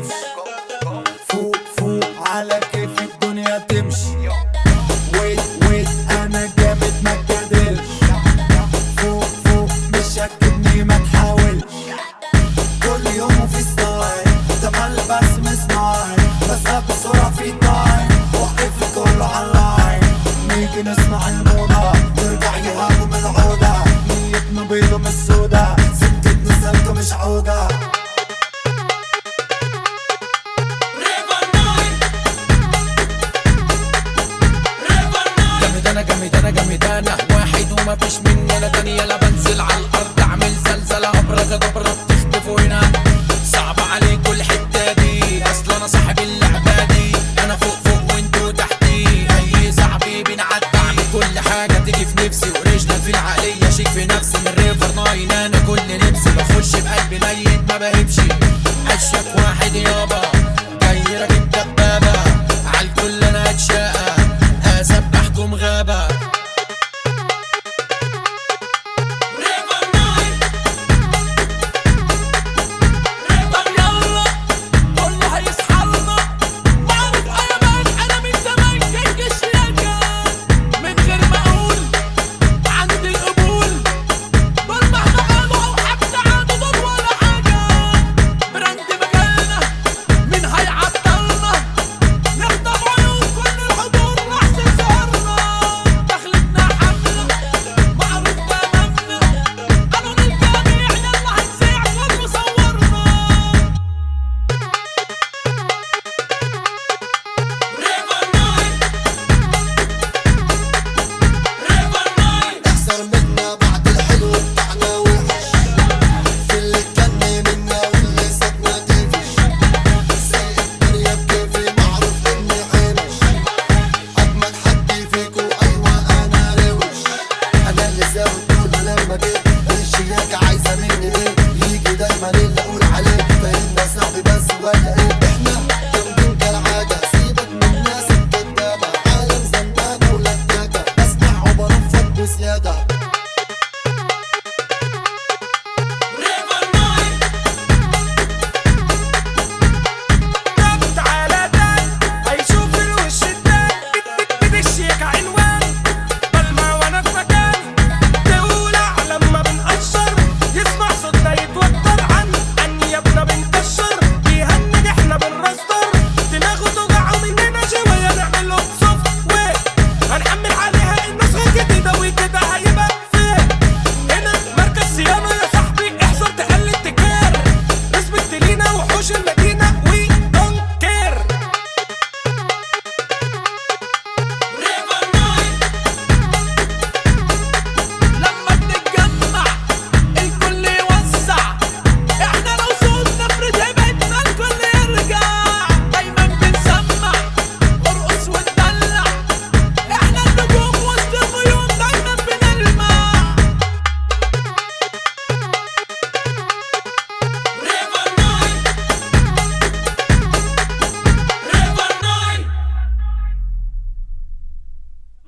فوق فوق على كيف الدنيا تمشي ويت ويت انا جامد ما تجادلش فوق فوق مش شكتني ما تحاولش كل يوم في ستايل تملي بس مسمعي بس بسرعة في تايم وقف كله على نيجي نسمع الموضة نرجع يهابوا من العودة نيتنا بيضة مش سودا سكتنا سالكة مش عودة جامد انا جامد انا جامد انا واحد وما فيش مني انا تاني يلا بنزل على الارض اعمل زلزلة ابرة دبرة بتختفوا هنا صعب عليكوا الحتة دي اصل انا صاحب اللعبة دي انا فوق فوق وانتوا تحتي اي صاحبي بنعدي اعمل كل حاجة تيجي في نفسي ورجلة في العقلية شيك في نفسي من ريفر ناين انا كل نفسي بخش بقلبي ميت ما بهبش اشك واحد يابا جاي راكب دبابة عالكل انا اتشقى اسبحكم غابة طب يلا كله هيصحى لنا معروف انا مان انا من زمان كيك الشياكة من غير ما اقول عندي القبول دول مهما قالوا او حتى عادوا دول ولا حاجة براند مجالنا مين هيعطلنا نخطف عيون كل الحضور راح تظهرنا دخلتنا حملة معروف تمامنا قانون الجميع يلا هنسيع كله صورنا احذر منا بعد الحلو بتاعنا وحش في اللي كان منا واللي سابنا تفش سايق الدنيا بكيفي معروف اني حنش اجمد حد فيكو ايوه انا روش انا اللي زاوي كله لما جيت الشياكة عايزة مني ايه يجي دايما اللي اقول عليه فإن صاحبي بس ولا